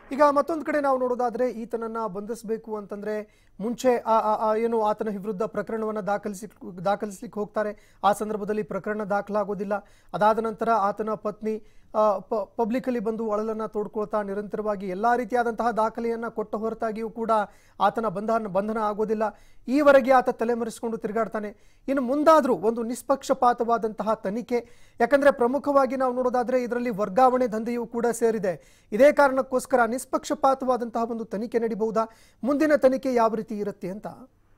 ಈಗ ಮತ್ತೊಂದು ಕಡೆ ನಾವು ನೋಡೋದಾದ್ರೆ ಈತನನ್ನ ಬಂಧಿಸಬೇಕು ಅಂತಂದ್ರೆ ಮುಂಚೆ ಆ- ಆ- ಆ ಏನು ಆತನ ವಿರುದ್ಧ ಪ್ರಕರಣವನ್ನ ದಾಖಲಿಸಿ ದಾಖಲಿಸ್ಲಿಕ್ಕೆ ಹೋಗ್ತಾರೆ ಆ ಸಂದರ್ಭದಲ್ಲಿ ಪ್ರಕರಣ ದಾಖಲಾಗೋದಿಲ್ಲ ಅದಾದ ನಂತರ ಆತನ ಪತ್ನಿ ಪಬ್ಲಿಕ್ ಅಲ್ಲಿ ಬಂದು ಒಳಲನ್ನ ತೋಡ್ಕೊಳ್ತಾ ನಿರಂತರವಾಗಿ ಎಲ್ಲಾ ರೀತಿಯಾದಂತಹ ದಾಖಲೆಯನ್ನ ಕೊಟ್ಟ ಹೊರತಾಗಿಯೂ ಕೂಡ ಆತನ ಬಂಧನ ಬಂಧನ ಆಗೋದಿಲ್ಲ ಈವರೆಗೆ ಆತ ತಲೆಮರೆಸಿಕೊಂಡು ತಿರುಗಾಡ್ತಾನೆ ಇನ್ನು ಮುಂದಾದ್ರೂ ಒಂದು ನಿಷ್ಪಕ್ಷಪಾತವಾದಂತಹ ತನಿಖೆ ಯಾಕಂದ್ರೆ ಪ್ರಮುಖವಾಗಿ ನಾವು ನೋಡೋದಾದ್ರೆ ಇದರಲ್ಲಿ ವರ್ಗಾವಣೆ ದಂಧೆಯೂ ಕೂಡ ಸೇರಿದೆ ಇದೇ ಕಾರಣಕ್ಕೋಸ್ಕರ ನಿಷ್ಪಕ್ಷಪಾತವಾದಂತಹ ಒಂದು ತನಿಖೆ ನಡಿಬಹುದಾ ಮುಂದಿನ ತನಿಖೆ ಯಾವ ರೀತಿ ಇರುತ್ತೆ ಅಂತ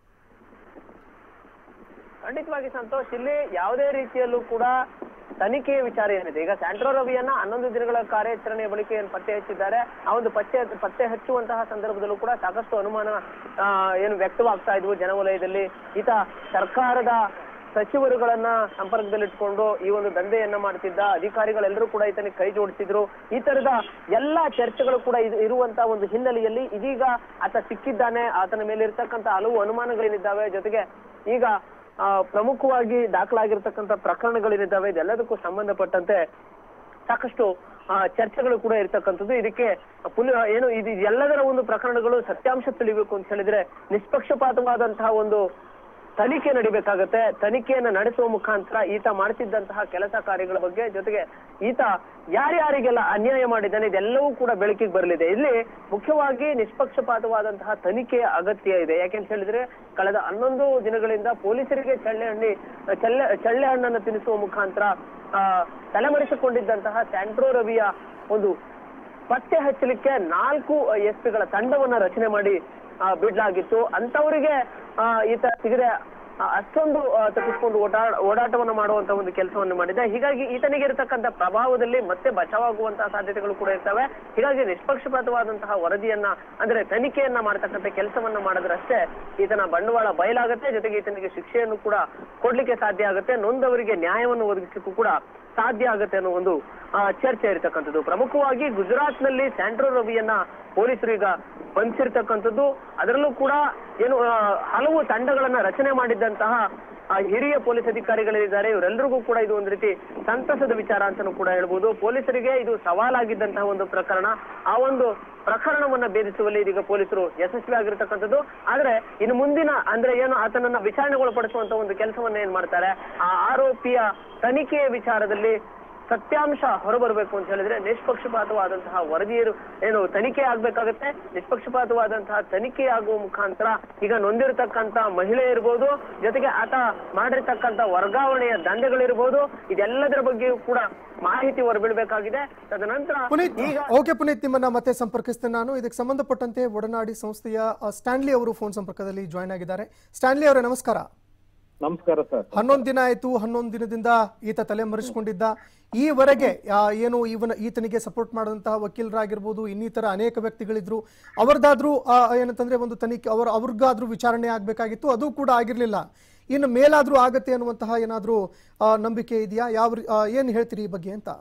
ಖಂಡಿತವಾಗಿ ಸಂತೋಷ್ ಇಲ್ಲಿ ಯಾವುದೇ ರೀತಿಯಲ್ಲೂ ಕೂಡ ತನಿಖೆಯ ವಿಚಾರ ಏನಿದೆ ಈಗ ಸ್ಯಾಂಟ್ರೋ ರವಿಯನ್ನ ಹನ್ನೊಂದು ದಿನಗಳ ಕಾರ್ಯಾಚರಣೆಯ ಬಳಿಕ ಏನು ಪತ್ತೆ ಹಚ್ಚಿದ್ದಾರೆ ಆ ಒಂದು ಪತ್ತೆ ಪತ್ತೆ ಹಚ್ಚುವಂತಹ ಸಂದರ್ಭದಲ್ಲೂ ಕೂಡ ಸಾಕಷ್ಟು ಅನುಮಾನ ಆ, ಏನು ವ್ಯಕ್ತವಾಗ್ತಾ ಇದ್ವು ಜನವಲಯದಲ್ಲಿ ಈತ ಸರ್ಕಾರದ ಸಚಿವರುಗಳನ್ನ ಸಂಪರ್ಕದಲ್ಲಿಟ್ಕೊಂಡು ಈ ಒಂದು ದಂಧೆಯನ್ನ ಮಾಡ್ತಿದ್ದ ಅಧಿಕಾರಿಗಳೆಲ್ಲರೂ ಕೂಡ ಈತನಿಗೆ ಕೈ ಜೋಡಿಸಿದ್ರು ಈ ತರದ ಎಲ್ಲಾ ಚರ್ಚೆಗಳು ಕೂಡ ಇದು ಇರುವಂತ ಒಂದು ಹಿನ್ನೆಲೆಯಲ್ಲಿ ಇದೀಗ ಆತ ಸಿಕ್ಕಿದ್ದಾನೆ ಆತನ ಮೇಲೆ ಇರ್ತಕ್ಕಂತ ಹಲವು ಅನುಮಾನಗಳೇನಿದ್ದಾವೆ ಜೊತೆಗೆ ಈಗ ಆ, ಪ್ರಮುಖವಾಗಿ ದಾಖಲಾಗಿರ್ತಕ್ಕಂಥ ಪ್ರಕರಣಗಳೇನಿದ್ದಾವೆ ಇದೆಲ್ಲದಕ್ಕೂ ಸಂಬಂಧಪಟ್ಟಂತೆ ಸಾಕಷ್ಟು ಆ, ಚರ್ಚೆಗಳು ಕೂಡ ಇರ್ತಕ್ಕಂಥದ್ದು ಇದಕ್ಕೆ ಪುನಃ ಏನು ಇದು ಎಲ್ಲದರ ಒಂದು ಪ್ರಕರಣಗಳು ಸತ್ಯಾಂಶ ತಿಳಿಬೇಕು ಅಂತ ಹೇಳಿದ್ರೆ ನಿಷ್ಪಕ್ಷಪಾತವಾದಂತಹ ಒಂದು ತನಿಖೆ ನಡಿಬೇಕಾಗತ್ತೆ ತನಿಖೆಯನ್ನ ನಡೆಸುವ ಮುಖಾಂತರ ಈತ ಮಾಡ್ತಿದ್ದಂತಹ ಕೆಲಸ ಕಾರ್ಯಗಳ ಬಗ್ಗೆ ಜೊತೆಗೆ ಈತ ಯಾರ್ಯಾರಿಗೆಲ್ಲ ಅನ್ಯಾಯ ಮಾಡಿದ್ದಾನೆ ಇದೆಲ್ಲವೂ ಕೂಡ ಬೆಳಕಿಗೆ ಬರಲಿದೆ ಇಲ್ಲಿ ಮುಖ್ಯವಾಗಿ ನಿಷ್ಪಕ್ಷಪಾತವಾದಂತಹ ತನಿಖೆಯ ಅಗತ್ಯ ಇದೆ ಯಾಕೆಂತ ಹೇಳಿದ್ರೆ ಕಳೆದ ಹನ್ನೊಂದು ದಿನಗಳಿಂದ ಪೊಲೀಸರಿಗೆ ಚಳ್ಳೆ ಹಣ್ಣಿ ಚಳ್ಳೆ ಚಳ್ಳೆ ಹಣ್ಣನ್ನು ತಿನ್ನಿಸುವ ಮುಖಾಂತರ ಆ ತಲೆಮರೆಸಿಕೊಂಡಿದ್ದಂತಹ ಸ್ಯಾಂಟ್ರೋ ರವಿಯ ಒಂದು ಪತ್ತೆ ಹಚ್ಚಲಿಕ್ಕೆ ನಾಲ್ಕು ಎಸ್ ಪಿಗಳ ತಂಡವನ್ನ ರಚನೆ ಮಾಡಿ ಆ, ಬಿಡ್ಲಾಗಿತ್ತು ಅಂತವರಿಗೆ ಆ, ಈತ ಸಿಗದೆ ಆ, ಅಷ್ಟೊಂದು ಆ, ತಪ್ಪಿಸ್ಕೊಂಡು ಓಡಾಡ ಓಡಾಟವನ್ನ ಮಾಡುವಂತ ಒಂದು ಕೆಲಸವನ್ನು ಮಾಡಿದೆ ಹೀಗಾಗಿ ಈತನಿಗೆ ಇರತಕ್ಕಂತ ಪ್ರಭಾವದಲ್ಲಿ ಮತ್ತೆ ಬಚಾವಾಗುವಂತಹ ಸಾಧ್ಯತೆಗಳು ಕೂಡ ಇರ್ತವೆ ಹೀಗಾಗಿ ನಿಷ್ಪಕ್ಷಪಾತವಾದಂತಹ ವರದಿಯನ್ನ ಅಂದ್ರೆ ತನಿಖೆಯನ್ನ ಮಾಡತಕ್ಕಂತ ಕೆಲಸವನ್ನ ಮಾಡಿದ್ರಷ್ಟೇ ಈತನ ಬಂಡವಾಳ ಬಯಲಾಗುತ್ತೆ ಜೊತೆಗೆ ಈತನಿಗೆ ಶಿಕ್ಷೆಯನ್ನು ಕೂಡ ಕೊಡ್ಲಿಕ್ಕೆ ಸಾಧ್ಯ ಆಗುತ್ತೆ ನೊಂದವರಿಗೆ ನ್ಯಾಯವನ್ನು ಒದಗಿಸಲಿಕ್ಕೂ ಕೂಡ ಸಾಧ್ಯ ಆಗುತ್ತೆ ಅನ್ನೋ ಒಂದು ಆ, ಚರ್ಚೆ ಇರತಕ್ಕಂಥದ್ದು ಪ್ರಮುಖವಾಗಿ ಗುಜರಾತ್ ನಲ್ಲಿ ಸ್ಯಾಂಟ್ರೋ ರವಿಯನ್ನ ಪೊಲೀಸರು ಈಗ ಬಂಧಿಸಿರ್ತಕ್ಕಂಥದ್ದು ಅದರಲ್ಲೂ ಕೂಡ ಏನು ಆ, ಹಲವು ತಂಡಗಳನ್ನ ರಚನೆ ಮಾಡಿದ್ದಂತಹ ಆ, ಹಿರಿಯ ಪೊಲೀಸ್ ಅಧಿಕಾರಿಗಳಿದ್ದಾರೆ ಇವರೆಲ್ಲರಿಗೂ ಕೂಡ ಇದು ಒಂದು ರೀತಿ ಸಂತಸದ ವಿಚಾರ ಅಂತಾನೂ ಕೂಡ ಹೇಳ್ಬೋದು ಪೊಲೀಸರಿಗೆ ಇದು ಸವಾಲಾಗಿದ್ದಂತಹ ಒಂದು ಪ್ರಕರಣ ಆ ಒಂದು ಪ್ರಕರಣವನ್ನ ಭೇದಿಸುವಲ್ಲಿ ಇದೀಗ ಪೊಲೀಸರು ಯಶಸ್ವಿ ಆಗಿರ್ತಕ್ಕಂಥದ್ದು ಆದ್ರೆ ಇನ್ನು ಮುಂದಿನ ಅಂದ್ರೆ ಏನು ಆತನನ್ನ ವಿಚಾರಣೆಗೊಳಪಡಿಸುವಂತ ಒಂದು ಕೆಲಸವನ್ನ ಏನ್ ಮಾಡ್ತಾರೆ ಆ ಆರೋಪಿಯ ತನಿಖೆಯ ವಿಚಾರದಲ್ಲಿ ಸತ್ಯಾಂಶ ಹೊರಬರಬೇಕು ಅಂತ ಹೇಳಿದ್ರೆ ನಿಷ್ಪಕ್ಷಪಾತವಾದಂತಹ ವರದಿಯರು ಏನು ತನಿಖೆ ಆಗ್ಬೇಕಾಗತ್ತೆ ನಿಷ್ಪಕ್ಷಪಾತವಾದಂತಹ ತನಿಖೆ ಆಗುವ ಮುಖಾಂತರ ಈಗ ನೊಂದಿರತಕ್ಕಂತ ಮಹಿಳೆ ಇರ್ಬೋದು ಜೊತೆಗೆ ಆತ ಮಾಡಿರ್ತಕ್ಕಂತ ವರ್ಗಾವಣೆಯ ದಂಧೆಗಳಿರ್ಬೋದು ಇದೆಲ್ಲದರ ಬಗ್ಗೆಯೂ ಕೂಡ ಮಾಹಿತಿ ಹೊರಬೀಳ್ಬೇಕಾಗಿದೆ ತದನಂತರ ಪುನೀತ್ ಈಗ ಓಕೆ ಪುನೀತ್ ನಿಮ್ಮನ್ನ ಮತ್ತೆ ಸಂಪರ್ಕಿಸ್ತೇನೆ ನಾನು ಇದಕ್ಕೆ ಸಂಬಂಧಪಟ್ಟಂತೆ ಒಡನಾಡಿ ಸಂಸ್ಥೆಯ ಆ, ಸ್ಟ್ಯಾನ್ಲಿ ಅವರು ಫೋನ್ ಸಂಪರ್ಕದಲ್ಲಿ ಜಾಯ್ನ್ ಆಗಿದ್ದಾರೆ ಸ್ಟ್ಯಾನ್ಲಿ ಅವರೇ ನಮಸ್ಕಾರ ನಮಸ್ಕಾರ ಸರ್ ಹನ್ನೊಂದು ದಿನ ಆಯ್ತು ಹನ್ನೊಂದು ದಿನದಿಂದ ಈತ ತಲೆಮರೆಸಿಕೊಂಡಿದ್ದ ಈವರೆಗೆ ಆ, ಏನು ಇವನ ಈತನಿಗೆ ಸಪೋರ್ಟ್ ಮಾಡಿದಂತಹ ವಕೀಲರಾಗಿರ್ಬೋದು ಇನ್ನಿತರ ಅನೇಕ ವ್ಯಕ್ತಿಗಳಿದ್ರು ಅವರದಾದ್ರೂ ಆ, ಏನಂತಂದ್ರೆ ಒಂದು ತನಿಖೆ ಅವರ ಅವ್ರಿಗಾದ್ರೂ ವಿಚಾರಣೆ ಆಗ್ಬೇಕಾಗಿತ್ತು ಅದು ಕೂಡ ಆಗಿರ್ಲಿಲ್ಲ ಇನ್ನು ಮೇಲಾದ್ರೂ ಆಗತ್ತೆ ಅನ್ನುವಂತಹ ಏನಾದ್ರೂ ಆ, ನಂಬಿಕೆ ಇದೆಯಾ ಯಾವ ರೀ- ಆ, ಏನ್ ಹೇಳ್ತೀರಿ ಈ ಬಗ್ಗೆ ಅಂತ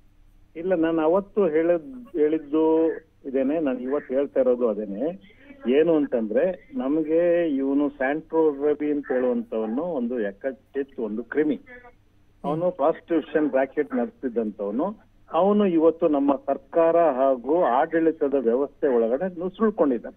ಇಲ್ಲ ನಾನು ಅವತ್ತು ಹೇಳಿದ್ ಹೇಳಿದ್ದು ಇದೇನೆ ನಾನು ಇವತ್ತು ಹೇಳ್ತಾ ಇರೋದು ಅದೇನೆ ಏನು ಅಂತಂದ್ರೆ ನಮಗೆ ಇವನು ಸ್ಯಾಂಟ್ರೋ ರವಿ ಅಂತ ಹೇಳುವಂತವನು ಒಂದು ಎಕಟ್ಟಿತ್ ಒಂದು ಕ್ರಿಮಿ ಅವನು ಪ್ರಾಸ್ಟಿಟ್ಯೂಷನ್ ಬ್ರಾಕೆಟ್ ನಡೆಸ್ತಿದ್ದಂತವನು ಅವನು ಇವತ್ತು ನಮ್ಮ ಸರ್ಕಾರ ಹಾಗೂ ಆಡಳಿತದ ವ್ಯವಸ್ಥೆ ಒಳಗಡೆ ನುಸುಳ್ಕೊಂಡಿದ್ದಾನೆ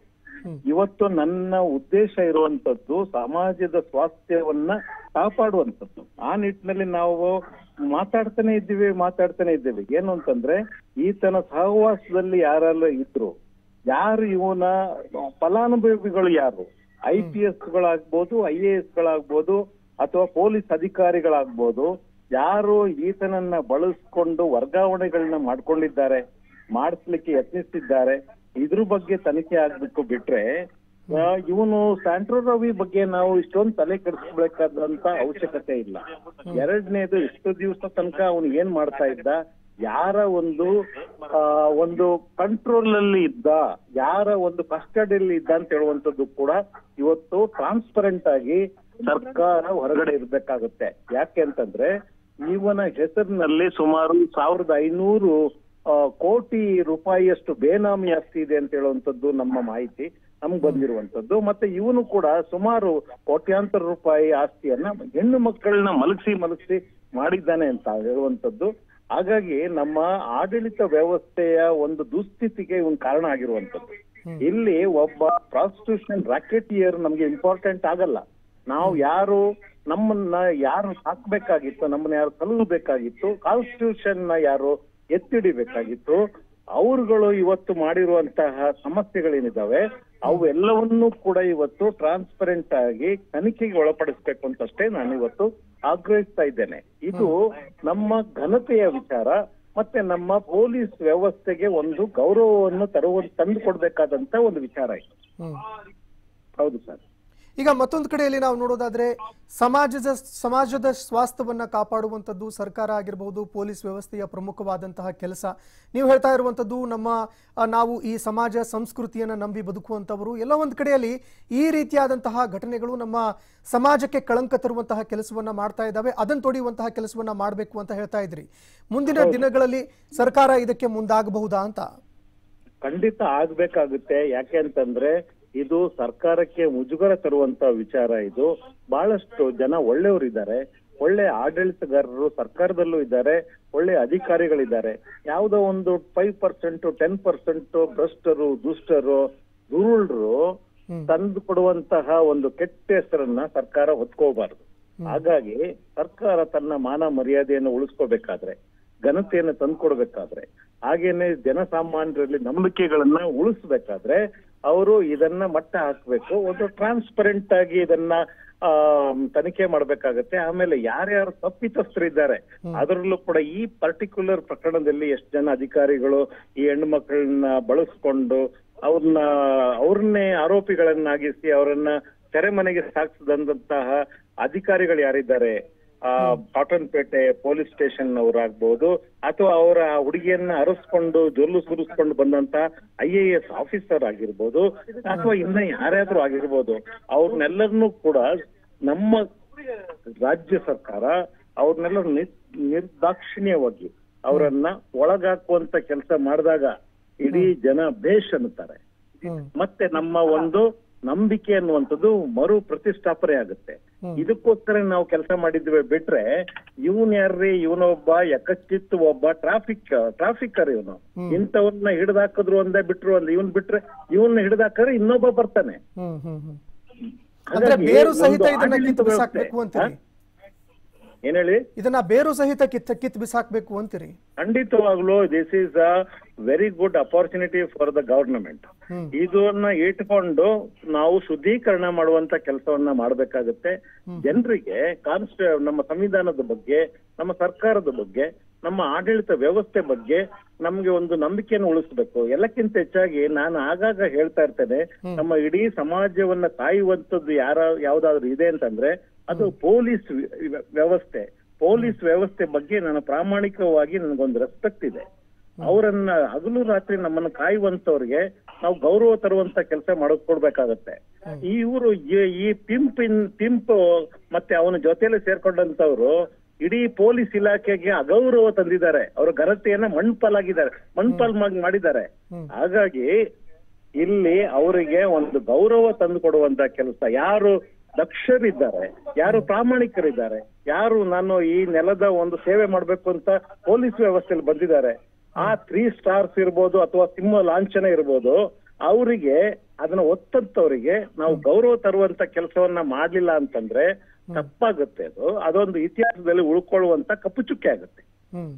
ಇವತ್ತು ನನ್ನ ಉದ್ದೇಶ ಇರುವಂತದ್ದು ಸಮಾಜದ ಸ್ವಾಸ್ಥ್ಯವನ್ನ ಕಾಪಾಡುವಂತದ್ದು ಆ ನಿಟ್ಟಿನಲ್ಲಿ ನಾವು ಮಾತಾಡ್ತಾನೆ ಇದ್ದೀವಿ ಮಾತಾಡ್ತಾನೆ ಇದ್ದೀವಿ ಏನು ಅಂತಂದ್ರೆ ಈತನ ಸಹವಾಸದಲ್ಲಿ ಯಾರೆಲ್ಲ ಇದ್ರು ಯಾರು ಇವನ ಫಲಾನುಭವಿಗಳು ಯಾರು ಐ ಪಿ ಎಸ್ ಗಳಾಗ್ಬೋದು ಐ ಎ ಎಸ್ ಗಳಾಗ್ಬೋದು ಅಥವಾ ಪೊಲೀಸ್ ಅಧಿಕಾರಿಗಳಾಗ್ಬೋದು ಯಾರು ಈತನನ್ನ ಬಳಸ್ಕೊಂಡು ವರ್ಗಾವಣೆಗಳನ್ನ ಮಾಡ್ಕೊಂಡಿದ್ದಾರೆ ಮಾಡಿಸ್ಲಿಕ್ಕೆ ಯತ್ನಿಸಿದ್ದಾರೆ ಇದ್ರ ಬಗ್ಗೆ ತನಿಖೆ ಆಗ್ಬೇಕು ಬಿಟ್ರೆ ಇವನು ಸ್ಯಾಂಟ್ರೋ ರವಿ ಬಗ್ಗೆ ನಾವು ಇಷ್ಟೊಂದು ತಲೆ ಕೆಡಿಸ್ಬೇಕಾದಂತ ಅವಶ್ಯಕತೆ ಇಲ್ಲ ಎರಡನೇದು ಇಷ್ಟು ದಿವಸ ತನಕ ಅವನು ಏನ್ ಮಾಡ್ತಾ ಇದ್ದ ಯಾರ ಒಂದು ಆ, ಒಂದು ಕಂಟ್ರೋಲ್ ಅಲ್ಲಿ ಇದ್ದ ಯಾರ ಒಂದು ಕಸ್ಟಡಿಯಲ್ಲಿ ಇದ್ದ ಅಂತ ಹೇಳುವಂತದ್ದು ಕೂಡ ಇವತ್ತು ಟ್ರಾನ್ಸ್ಪರೆಂಟ್ ಆಗಿ ಸರ್ಕಾರ ಹೊರಗಡೆ ಇರ್ಬೇಕಾಗುತ್ತೆ ಯಾಕೆ ಅಂತಂದ್ರೆ ಇವನ ಹೆಸರಿನಲ್ಲಿ ಸುಮಾರು ಸಾವಿರದ ಐನೂರು ಆ, ಕೋಟಿ ರೂಪಾಯಿಯಷ್ಟು ಬೇನಾಮಿ ಆಸ್ತಿ ಇದೆ ಅಂತ ಹೇಳುವಂತದ್ದು ನಮ್ಮ ಮಾಹಿತಿ ನಮ್ಗೆ ಬಂದಿರುವಂತದ್ದು ಮತ್ತೆ ಇವನು ಕೂಡ ಸುಮಾರು ಕೋಟ್ಯಾಂತರ ರೂಪಾಯಿ ಆಸ್ತಿಯನ್ನ ಹೆಣ್ಣು ಮಕ್ಕಳನ್ನ ಮಲಗಿಸಿ ಮಲಗಿಸಿ ಮಾಡಿದ್ದಾನೆ ಅಂತ ಹೇಳುವಂತದ್ದು ಹಾಗಾಗಿ ನಮ್ಮ ಆಡಳಿತ ವ್ಯವಸ್ಥೆಯ ಒಂದು ದುಸ್ಥಿತಿಗೆ ಇವನ್ ಕಾರಣ ಆಗಿರುವಂತದ್ದು ಇಲ್ಲಿ ಒಬ್ಬ ಪ್ರಾಸ್ಟಿಟ್ಯೂಷನ್ ರಾಕೆಟಿಯರ್ ನಮ್ಗೆ ಇಂಪಾರ್ಟೆಂಟ್ ಆಗಲ್ಲ ನಾವು ಯಾರು ನಮ್ಮನ್ನ ಯಾರು ಹಾಕ್ಬೇಕಾಗಿತ್ತು ನಮ್ಮನ್ನ ಯಾರು ಸಲ್ಲಬೇಕಾಗಿತ್ತು ಕಾನ್ಸ್ಟಿಟ್ಯೂಷನ್ ನ ಯಾರು ಎತ್ತಿಡಿಬೇಕಾಗಿತ್ತು ಅವ್ರುಗಳು ಇವತ್ತು ಮಾಡಿರುವಂತಹ ಸಮಸ್ಯೆಗಳೇನಿದಾವೆ ಅವು ಎಲ್ಲವನ್ನೂ ಕೂಡ ಇವತ್ತು ಟ್ರಾನ್ಸ್ಪರೆಂಟ್ ಆಗಿ ತನಿಖೆಗೆ ಒಳಪಡಿಸ್ಬೇಕು ಅಂತಷ್ಟೇ ನಾನು ಇವತ್ತು ಆಗ್ರಹಿಸ್ತಾ ಇದ್ದೇನೆ ಇದು ನಮ್ಮ ಘನತೆಯ ವಿಚಾರ ಮತ್ತೆ ನಮ್ಮ ಪೊಲೀಸ್ ವ್ಯವಸ್ಥೆಗೆ ಒಂದು ಗೌರವವನ್ನು ತರುವ ತಂದು ಕೊಡ್ಬೇಕಾದಂತ ಒಂದು ವಿಚಾರ ಇದು ಹ್ಮ್ ಹೌದು ಸರ್ ಈಗ ಮತ್ತೊಂದು ಕಡೆಯಲ್ಲಿ ನಾವು ನೋಡೋದಾದ್ರೆ ಸಮಾಜದ ಸಮಾಜದ ಸ್ವಾಸ್ಥ್ಯವನ್ನ ಕಾಪಾಡುವಂಥದ್ದು ಸರ್ಕಾರ ಆಗಿರಬಹುದು ಪೊಲೀಸ್ ವ್ಯವಸ್ಥೆಯ ಪ್ರಮುಖವಾದಂತಹ ಕೆಲಸ ನೀವು ಹೇಳ್ತಾ ಇರುವಂಥದ್ದು ನಮ್ಮ ಆ, ನಾವು ಈ ಸಮಾಜ ಸಂಸ್ಕೃತಿಯನ್ನು ನಂಬಿ ಬದುಕುವಂಥವರು ಎಲ್ಲ ಒಂದು ಕಡೆಯಲ್ಲಿ ಈ ರೀತಿಯಾದಂತಹ ಘಟನೆಗಳು ನಮ್ಮ ಸಮಾಜಕ್ಕೆ ಕಳಂಕ ತರುವಂತಹ ಕೆಲಸವನ್ನ ಮಾಡ್ತಾ ಇದ್ದಾವೆ ಅದನ್ನು ತೊಡೆಯುವಂತಹ ಕೆಲಸವನ್ನ ಮಾಡಬೇಕು ಅಂತ ಹೇಳ್ತಾ ಇದ್ರಿ ಮುಂದಿನ ದಿನಗಳಲ್ಲಿ ಸರ್ಕಾರ ಇದಕ್ಕೆ ಮುಂದಾಗಬಹುದಾ ಅಂತ ಖಂಡಿತ ಆಗ್ಬೇಕಾಗುತ್ತೆ ಯಾಕೆ ಅಂತಂದ್ರೆ ಇದು ಸರ್ಕಾರಕ್ಕೆ ಮುಜುಗರ ತರುವಂತ ವಿಚಾರ ಇದು ಬಹಳಷ್ಟು ಜನ ಒಳ್ಳೆಯವರಿದ್ದಾರೆ ಒಳ್ಳೆ ಆಡಳಿತಗಾರರು ಸರ್ಕಾರದಲ್ಲೂ ಇದ್ದಾರೆ ಒಳ್ಳೆ ಅಧಿಕಾರಿಗಳಿದ್ದಾರೆ ಯಾವುದೋ ಒಂದು ಫೈವ್ ಪರ್ಸೆಂಟ್ ಟೆನ್ ಪರ್ಸೆಂಟ್ ಭ್ರಷ್ಟರು ದುಷ್ಟರು ದುರುಳರು ತಂದು ಕೊಡುವಂತಹ ಒಂದು ಕೆಟ್ಟ ಹೆಸರನ್ನ ಸರ್ಕಾರ ಹೊತ್ಕೋಬಾರದು ಹಾಗಾಗಿ ಸರ್ಕಾರ ತನ್ನ ಮಾನ ಮರ್ಯಾದೆಯನ್ನು ಉಳಿಸ್ಕೋಬೇಕಾದ್ರೆ ಘನತೆಯನ್ನು ತಂದ್ಕೊಡ್ಬೇಕಾದ್ರೆ ಹಾಗೇನೆ ಜನಸಾಮಾನ್ಯರಲ್ಲಿ ನಂಬಿಕೆಗಳನ್ನ ಉಳಿಸ್ಬೇಕಾದ್ರೆ ಅವರು ಇದನ್ನ ಮಟ್ಟ ಹಾಕ್ಬೇಕು ಒಂದು ಟ್ರಾನ್ಸ್ಪರೆಂಟ್ ಆಗಿ ಇದನ್ನ ಆ ತನಿಖೆ ಮಾಡ್ಬೇಕಾಗತ್ತೆ ಆಮೇಲೆ ಯಾರ್ಯಾರು ತಪ್ಪಿತಸ್ಥರಿದ್ದಾರೆ ಅದರಲ್ಲೂ ಕೂಡ ಈ ಪರ್ಟಿಕ್ಯುಲರ್ ಪ್ರಕರಣದಲ್ಲಿ ಎಷ್ಟು ಜನ ಅಧಿಕಾರಿಗಳು ಈ ಹೆಣ್ಣು ಮಕ್ಕಳನ್ನ ಬಳಸ್ಕೊಂಡು ಅವ್ರನ್ನ ಅವ್ರನ್ನೇ ಆರೋಪಿಗಳನ್ನಾಗಿಸಿ ಅವರನ್ನ ಸೆರೆಮನೆಗೆ ಸಾಗಿಸಿದಂತಹ ಅಧಿಕಾರಿಗಳು ಯಾರಿದ್ದಾರೆ ಆ ಕಾಟನ್ ಪೇಟೆ ಪೊಲೀಸ್ ಸ್ಟೇಷನ್ ಅವರಾಗ್ಬಹುದು ಅಥವಾ ಅವರ ಹುಡುಗಿಯನ್ನ ಅರಸ್ಕೊಂಡು ಜೊಲ್ಲು ಸುರಿಸ್ಕೊಂಡು ಬಂದಂತ ಐ ಎ ಎಸ್ ಆಫೀಸರ್ ಆಗಿರ್ಬೋದು ಅಥವಾ ಇನ್ನ ಯಾರ್ಯಾದ್ರೂ ಆಗಿರ್ಬೋದು ಅವ್ರನ್ನೆಲ್ಲರನ್ನೂ ಕೂಡ ನಮ್ಮ ರಾಜ್ಯ ಸರ್ಕಾರ ಅವ್ರನ್ನೆಲ್ಲ ನಿರ್ದಾಕ್ಷಿಣ್ಯವಾಗಿ ಅವರನ್ನ ಒಳಗಾಕುವಂತ ಕೆಲಸ ಮಾಡಿದಾಗ ಇಡೀ ಜನ ಬೇಷ್ ಅನ್ನುತ್ತಾರೆ ಹ್ಮ್ ಮತ್ತೆ ನಮ್ಮ ಒಂದು ನಂಬಿಕೆ ಅನ್ನುವಂಥದ್ದು ಮರು ಪ್ರತಿಷ್ಠಾಪನೆ ಆಗುತ್ತೆ ಇದಕ್ಕೋಸ್ಕರ ನಾವು ಕೆಲಸ ಮಾಡಿದ್ವಿ ಬಿಟ್ರೆ ಇವನ್ ಯಾರ್ರಿ ಇವನೊಬ್ಬ ಯಕಚ್ಚಿತ್ತು ಒಬ್ಬ ಟ್ರಾಫಿಕ್ ಟ್ರಾಫಿಕರ್ ಇವನು ಇಂಥವನ್ನ ಹಿಡಿದಾಕಿದ್ರು ಒಂದೇ ಬಿಟ್ರು ಒಂದ್ ಇವನ್ ಬಿಟ್ರೆ ಇವನ್ನ ಹಿಡಿದಾಕಿದ್ರೆ ಇನ್ನೊಬ್ಬ ಬರ್ತಾನೆ ಹ್ಮ್ ಹ್ಮ್ ಹ್ಮ್ ಅಂದ್ರೆ ಹಾಗಾಗಿ ಬೇರು ಸಹಿತ ಒಂದು ಇದನ್ನ ಆಡಳಿತ ಕಿತ್ತು ವ್ಯವಸ್ಥೆ, ಬಿಸಾಕ್ಬೇಕು ಅಂತೀರಿ ಏನ್ ಹೇಳಿ ಇದನ್ನ ಬೇರು ಸಹಿತ ಕಿತ್ ಕಿತ್ ಬಿಸಾಕ್ಬೇಕು ಅಂತೀರಿ ಖಂಡಿತವಾಗ್ಲೂ this is a very good opportunity for the government hmm. ಇದನ್ನ ಇಟ್ಕೊಂಡು ನಾವು ಶುದ್ಧೀಕರಣ ಮಾಡುವಂತ ಕೆಲಸವನ್ನ ಮಾಡಬೇಕಾಗುತ್ತೆ ಜನರಿಗೆ ಕಾನ್ಸ್ಟ ನಮ್ಮ ಸಂವಿಧಾನದ ಬಗ್ಗೆ ನಮ್ಮ ಸರ್ಕಾರದ ಬಗ್ಗೆ ನಮ್ಮ ಆಡಳಿತ ವ್ಯವಸ್ಥೆ ಬಗ್ಗೆ ನಮ್ಗೆ ಒಂದು ನಂಬಿಕೆಯನ್ನು ಉಳಿಸ್ಬೇಕು ಎಲ್ಲಕ್ಕಿಂತ ಹೆಚ್ಚಾಗಿ ನಾನು ಆಗಾಗ ಹೇಳ್ತಾ ಇರ್ತೇನೆ ನಮ್ಮ ಇಡೀ ಸಮಾಜವನ್ನ ಕಾಯುವಂತದ್ದು ಯಾರ ಯಾವ್ದಾದ್ರು ಇದೆ ಅಂತಂದ್ರೆ ಅದು ಪೊಲೀಸ್ ವ್ಯ- ವ್ಯವಸ್ಥೆ ಪೊಲೀಸ್ ವ್ಯವಸ್ಥೆ ಬಗ್ಗೆ ನನ್ನ ಪ್ರಾಮಾಣಿಕವಾಗಿ ನನಗೊಂದು ರೆಸ್ಪೆಕ್ಟ್ ಇದೆ ಅವರನ್ನ ಹಗಲು ರಾತ್ರಿ ನಮ್ಮನ್ನ ಕಾಯುವಂತವ್ರಿಗೆ ನಾವು ಗೌರವ ತರುವಂತ ಕೆಲಸ ಮಾಡಕ್ ಕೊಡ್ಬೇಕಾಗತ್ತೆ ಇವರು ಈ ಪಿಂಪ್ ಇನ್ ಪಿಂಪ್ ಮತ್ತೆ ಅವನ ಜೊತೆಯಲ್ಲಿ ಸೇರ್ಕೊಂಡಂತವ್ರು ಇಡೀ ಪೊಲೀಸ್ ಇಲಾಖೆಗೆ ಅಗೌರವ ತಂದಿದ್ದಾರೆ ಅವರ ಘನತೆಯನ್ನ ಮಣ್ಪಾಲಾಗಿದ್ದಾರೆ ಮಣ್ಪಾಲ್ ಮಾಡ್- ಮಾಡಿದ್ದಾರೆ ಹಾಗಾಗಿ ಇಲ್ಲಿ ಅವರಿಗೆ ಒಂದು ಗೌರವ ತಂದು ಕೊಡುವಂತ ಕೆಲಸ ಯಾರು ದಕ್ಷರಿದ್ದಾರೆ ಯಾರು ಪ್ರಾಮಾಣಿಕರಿದ್ದಾರೆ ಯಾರು ನಾನು ಈ ನೆಲದ ಒಂದು ಸೇವೆ ಮಾಡ್ಬೇಕು ಅಂತ ಪೊಲೀಸ್ ವ್ಯವಸ್ಥೆಯಲ್ಲಿ ಬಂದಿದ್ದಾರೆ ಆ ತ್ರೀ ಸ್ಟಾರ್ಸ್ ಇರ್ಬೋದು ಅಥವಾ ಸಿಂಹ ಲಾಂಛನ ಇರ್ಬೋದು ಅವರಿಗೆ ಅದನ್ನ ಒತ್ತಂತವರಿಗೆ ನಾವು ಗೌರವ ತರುವಂತ ಕೆಲಸವನ್ನ ಮಾಡ್ಲಿಲ್ಲ ಅಂತಂದ್ರೆ ತಪ್ಪಾಗುತ್ತೆ ಅದು ಅದೊಂದು ಇತಿಹಾಸದಲ್ಲಿ ಉಳ್ಕೊಳ್ಳುವಂತ ಕಪ್ಪು ಚುಕ್ಕೆ ಆಗುತ್ತೆ ಹ್ಮ್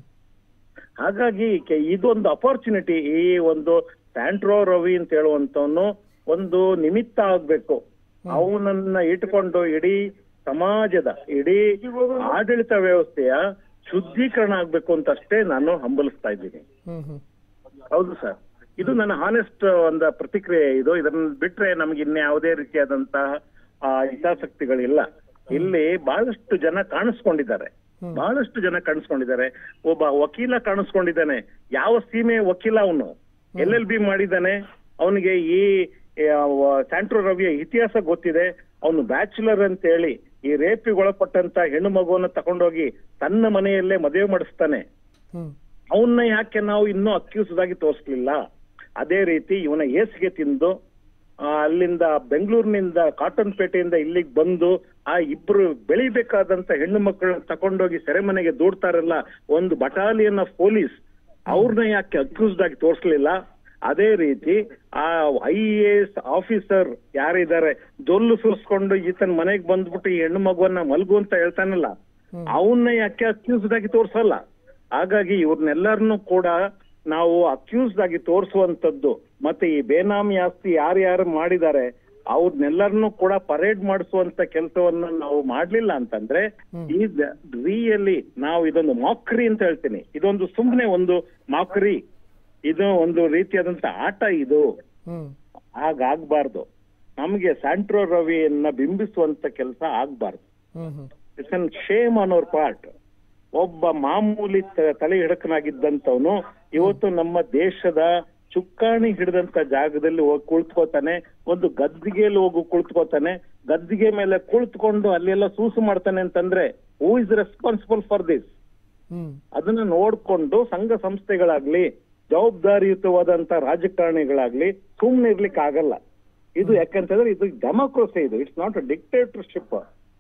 ಹಾಗಾಗಿ ಕೆ- ಇದೊಂದು ಅಪಾರ್ಚುನಿಟಿ ಈ ಒಂದು ಸ್ಯಾಂಟ್ರೋ ರವಿ ಅಂತ ಹೇಳುವಂತವನು ಒಂದು ನಿಮಿತ್ತ ಆಗ್ಬೇಕು ಅವನನ್ನ ಇಟ್ಕೊಂಡು ಇಡೀ ಸಮಾಜದ ಇಡೀ ಆಡಳಿತ ವ್ಯವಸ್ಥೆಯ ಶುದ್ಧೀಕರಣ ಆಗ್ಬೇಕು ಅಂತ ಅಷ್ಟೇ ನಾನು ಹಂಬಲಿಸ್ತಾ ಇದ್ದೀನಿ ಹ್ಮ್ ಹ್ಮ್ ಹೌದು ಸರ್ ಇದು ನನ್ನ ಹಾನೆಸ್ಟ್ ಒಂದು ಪ್ರತಿಕ್ರಿಯೆ ಇದು ಇದನ್ನ ಬಿಟ್ರೆ ನಮ್ಗೆ ಇನ್ಯಾವುದೇ ರೀತಿಯಾದಂತಹ ಆ, ಹಿತಾಸಕ್ತಿಗಳಿಲ್ಲ ಇಲ್ಲಿ ಬಹಳಷ್ಟು ಜನ ಕಾಣಿಸ್ಕೊಂಡಿದ್ದಾರೆ ಬಹಳಷ್ಟು ಜನ ಕಾಣಿಸ್ಕೊಂಡಿದ್ದಾರೆ ಒಬ್ಬ ವಕೀಲ ಕಾಣಿಸ್ಕೊಂಡಿದ್ದಾನೆ ಯಾವ ಸೀಮೆ ವಕೀಲ ಅವನು ಎಲ್ ಎಲ್ ಬಿ ಮಾಡಿದ್ದಾನೆ ಅವನಿಗೆ ಈ ಸ್ಯಾಂಟ್ರೋ ರವಿಯ ಇತಿಹಾಸ ಗೊತ್ತಿದೆ ಅವನು ಬ್ಯಾಚುಲರ್ ಅಂತ ಹೇಳಿ ಈ ರೇಪಿಗೆ ಒಳಪಟ್ಟಂತ ಹೆಣ್ಣು ಮಗುವನ್ನ ತಕೊಂಡೋಗಿ ತನ್ನ ಮನೆಯಲ್ಲೇ ಮದುವೆ ಮಾಡಿಸ್ತಾನೆ ಹ್ಮ್ ಅವನ್ನ ಯಾಕೆ ನಾವು ಇನ್ನೂ ಅಕ್ಯೂಸ್ಡ್ ಆಗಿ ತೋರಿಸ್ಲಿಲ್ಲ ಅದೇ ರೀತಿ ಇವನ ಏಸಿಗೆ ತಿಂದು ಆ, ಅಲ್ಲಿಂದ ಬೆಂಗಳೂರಿನಿಂದ ಕಾಟನ್ ಪೇಟೆಯಿಂದ ಇಲ್ಲಿಗೆ ಬಂದು ಆ ಇಬ್ರು ಬೆಳಿಬೇಕಾದಂತ ಹೆಣ್ಣು ಮಕ್ಕಳನ್ನ ತಕೊಂಡೋಗಿ ಸೆರೆಮನೆಗೆ ದೂಡ್ತಾರಲ್ಲ ಒಂದು ಬಟಾಲಿಯನ್ ಆಫ್ ಪೊಲೀಸ್ ಅವ್ರನ್ನ ಯಾಕೆ ಅಕ್ಯೂಸ್ಡ್ ಆಗಿ ತೋರಿಸ್ಲಿಲ್ಲ ಅದೇ ರೀತಿ ಆ ಐ ಎ ಎಸ್ ಆಫೀಸರ್ ಯಾರಿದ್ದಾರೆ ದೊಲ್ಲು ಸುರಿಸ್ಕೊಂಡು ಈತನ ಮನೆಗೆ ಬಂದ್ಬಿಟ್ಟು ಈ ಹೆಣ್ಣು ಮಗುವನ್ನ ಮಲ್ಗು ಅಂತ ಹೇಳ್ತಾನಲ್ಲ ಅವನ್ನ ಯಾಕೆ ಅಕ್ಯೂಸ್ಡ್ ಆಗಿ ತೋರ್ಸಲ್ಲ ಹಾಗಾಗಿ ಇವ್ರನ್ನೆಲ್ಲರನ್ನು ಕೂಡ ನಾವು ಅಕ್ಯೂಸ್ಡ್ ಆಗಿ ತೋರಿಸುವಂತದ್ದು ಮತ್ತೆ ಈ ಬೇನಾಮಿ ಆಸ್ತಿ ಯಾರ್ಯಾರು ಮಾಡಿದ್ದಾರೆ ಅವ್ರನ್ನೆಲ್ಲರನ್ನು ಕೂಡ ಪರೇಡ್ ಮಾಡಿಸುವಂತ ಕೆಲಸವನ್ನ ನಾವು ಮಾಡ್ಲಿಲ್ಲ ಅಂತಂದ್ರೆ ಈ ರಿಯಲಿ ನಾವು ಇದೊಂದು ಮಾಕ್ರಿ ಅಂತ ಹೇಳ್ತೀನಿ ಇದೊಂದು ಸುಮ್ಮನೆ ಒಂದು ಮಾಕ್ರಿ ಇದು ಒಂದು ರೀತಿಯಾದಂತ ಆಟ ಇದು ಹ್ಮ್ ಹಾಗಾಗ್ಬಾರ್ದು ನಮ್ಗೆ ಸ್ಯಾಂಟ್ರೋ ರವಿಯನ್ನ ಬಿಂಬಿಸುವಂತ ಕೆಲಸ ಆಗ್ಬಾರ್ದು hmm hmm it's an shame on our part ಒಬ್ಬ ಮಾಮೂಲಿ ತ- ತಲೆ ಹಿಡಕನಾಗಿದ್ದಂತವನು ಇವತ್ತು ನಮ್ಮ ದೇಶದ ಚುಕ್ಕಾಣಿ ಹಿಡಿದಂತ ಜಾಗದಲ್ಲಿ ಹೋಗಿ ಕುಳಿತುಕೋತಾನೆ ಒಂದು ಗದ್ದಿಗೆಯಲ್ಲಿ ಹೋಗಿ ಕುಳಿತುಕೋತಾನೆ ಗದ್ದಿಗೆ ಮೇಲೆ ಕುಳಿತುಕೊಂಡು ಅಲ್ಲೆಲ್ಲ ಸೂಸು ಮಾಡ್ತಾನೆ ಅಂತಂದ್ರೆ who is responsible for this hmm ಅದನ್ನ ನೋಡ್ಕೊಂಡು ಸಂಘ ಸಂಸ್ಥೆಗಳಾಗ್ಲಿ ಜವಾಬ್ದಾರಿಯುತವಾದಂತ ರಾಜಕಾರಣಿಗಳಾಗ್ಲಿ ಸುಮ್ನೆ ಇರ್ಲಿಕ್ಕೆ ಆಗಲ್ಲ ಇದು ಯಾಕಂತಂದ್ರೆ ಇದು ಡೆಮೋಕ್ರಸಿ ಇದು ಇಟ್ಸ್ ನಾಟ್ ಅ ಡಿಕ್ಟೇಟರ್ಶಿಪ್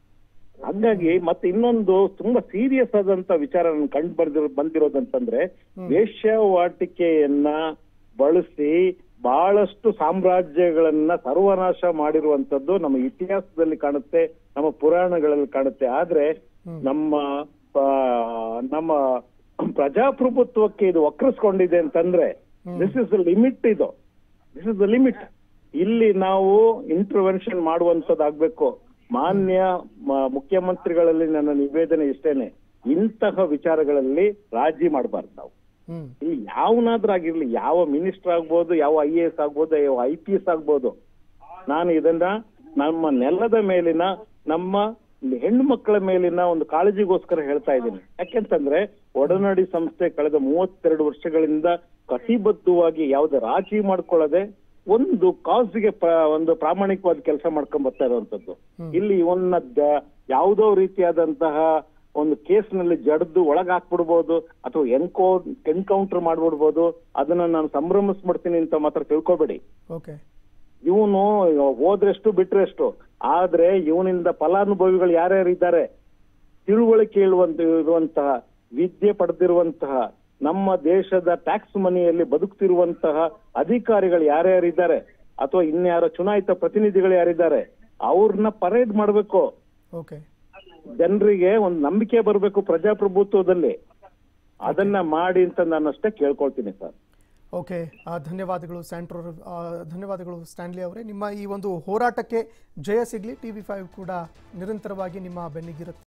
ಹಂಗಾಗಿ ಮತ್ತೆ ಇನ್ನೊಂದು ತುಂಬಾ ಸೀರಿಯಸ್ ಆದಂತ ವಿಚಾರ ನನ್ ಕಂಡು ಬರ್ದಿರೋ ಬಂದಿರೋದಂತಂದ್ರೆ ವೇಶ್ಯಾವಾಟಿಕೆಯನ್ನ ಬಳಸಿ ಬಹಳಷ್ಟು ಸಾಮ್ರಾಜ್ಯಗಳನ್ನ ಸರ್ವನಾಶ ಮಾಡಿರುವಂತದ್ದು ನಮ್ಮ ಇತಿಹಾಸದಲ್ಲಿ ಕಾಣುತ್ತೆ ನಮ್ಮ ಪುರಾಣಗಳಲ್ಲಿ ಕಾಣುತ್ತೆ ಆದ್ರೆ ನಮ್ಮ ಆ, ನಮ್ಮ ಪ್ರಜಾಪ್ರಭುತ್ವಕ್ಕೆ ಇದು ವಕ್ರಿಸ್ಕೊಂಡಿದೆ ಅಂತಂದ್ರೆ ದಿಸ್ ಇಸ್ ದ ಲಿಮಿಟ್ ಇದು ದಿಸ್ ಇಸ್ ದ ಲಿಮಿಟ್ ಇಲ್ಲಿ ನಾವು ಇಂಟರ್ವೆನ್ಷನ್ ಮಾಡುವಂತದ್ದಾಗ್ಬೇಕು ಮಾನ್ಯ ಮ- ಮುಖ್ಯಮಂತ್ರಿಗಳಲ್ಲಿ ನನ್ನ ನಿವೇದನೆ ಇಷ್ಟೇನೆ ಇಂತಹ ವಿಚಾರಗಳಲ್ಲಿ ರಾಜಿ ಮಾಡಬಾರ್ದು ನಾವು ಹ್ಮ್ ಇಲ್ಲಿ ಯಾವನಾದ್ರಾಗಿರ್ಲಿ ಯಾವ ಮಿನಿಸ್ಟರ್ ಆಗ್ಬೋದು ಯಾವ ಐ ಎ ಎಸ್ ಆಗ್ಬೋದು ಯಾವ ಐ ಪಿ ಎಸ್ ಆಗ್ಬೋದು ನಾನು ಇದನ್ನ ನಮ್ಮ ನೆಲದ ಮೇಲಿನ ನಮ್ಮ ಹೆಣ್ಣು ಮಕ್ಕಳ ಮೇಲಿನ ಒಂದು ಕಾಳಜಿಗೋಸ್ಕರ ಹೇಳ್ತಾ ಇದ್ದೀನಿ ಯಾಕೆಂತಂದ್ರೆ ಒಡನಾಡಿ ಸಂಸ್ಥೆ ಕಳೆದ ಮೂವತ್ತೆರಡು ವರ್ಷಗಳಿಂದ ಕಟಿಬದ್ಧವಾಗಿ ಯಾವುದೇ ರಾಜಿ ಮಾಡ್ಕೊಳ್ಳದೆ ಒಂದು ಕಾಸ್ಗೆ ಒಂದು ಪ್ರಾಮಾಣಿಕವಾದ ಕೆಲಸ ಮಾಡ್ಕೊಂಡ್ ಬರ್ತಾ ಇರುವಂತದ್ದು ಇಲ್ಲಿ ಇವನ್ನ ದ- ಯಾವುದೋ ರೀತಿಯಾದಂತಹ ಒಂದು ಕೇಸ್ನಲ್ಲಿ ಜಡ್ದು ಒಳಗ್ ಹಾಕ್ಬಿಡ್ಬೋದು ಅಥವಾ ಎನ್ಕೌ ಎನ್ಕೌಂಟರ್ ಮಾಡ್ಬಿಡ್ಬೋದು ಅದನ್ನ ನಾನು ಸಂಭ್ರಮಿಸ್ಬಿಡ್ತೀನಿ ಅಂತ ಮಾತ್ರ ತಿಳ್ಕೊಬೇಡಿ ಓಕೆ ಇವನು ಹೋದ್ರೆಷ್ಟು ಬಿಟ್ರೆಷ್ಟು ಆದ್ರೆ ಇವನಿಂದ ಫಲಾನುಭವಿಗಳು ಯಾರ್ಯಾರು ಇದ್ದಾರೆ ತಿಳುವಳಿಕೆ ಇರುವಂತ ಇರುವಂತಹ ವಿದ್ಯೆ ಪಡೆದಿರುವಂತಹ ನಮ್ಮ ದೇಶದ ಟ್ಯಾಕ್ಸ್ ಮನಿಯಲ್ಲಿ ಬದುಕ್ತಿರುವಂತಹ ಅಧಿಕಾರಿಗಳು ಯಾರ್ಯಾರಿದ್ದಾರೆ ಅಥವಾ ಇನ್ಯಾರ ಚುನಾಯಿತ ಪ್ರತಿನಿಧಿಗಳು ಯಾರಿದ್ದಾರೆ ಅವ್ರನ್ನ ಪರೇಡ್ ಮಾಡ್ಬೇಕು ಓಕೆ ಜನರಿಗೆ ಒಂದು ನಂಬಿಕೆ ಬರಬೇಕು ಪ್ರಜಾಪ್ರಭುತ್ವದಲ್ಲಿ ಅದನ್ನ ಮಾಡಿ ಅಂತ ನಾನು ಅಷ್ಟೇ ಕೇಳ್ಕೊಳ್ತೀನಿ ಸರ್ ಓಕೆ ಆ, ಧನ್ಯವಾದಗಳು ಸ್ಯಾಂಟ್ರೋ ಆ, ಧನ್ಯವಾದಗಳು ಸ್ಟ್ಯಾನ್ಲಿ ಅವರೇ ನಿಮ್ಮ ಈ ಒಂದು ಹೋರಾಟಕ್ಕೆ ಜಯ ಸಿಗಲಿ ಟಿ ವಿ ಫೈವ್ ಕೂಡ ನಿರಂತರವಾಗಿ ನಿಮ್ಮ ಬೆನ್ನಿಗಿರುತ್ತೆ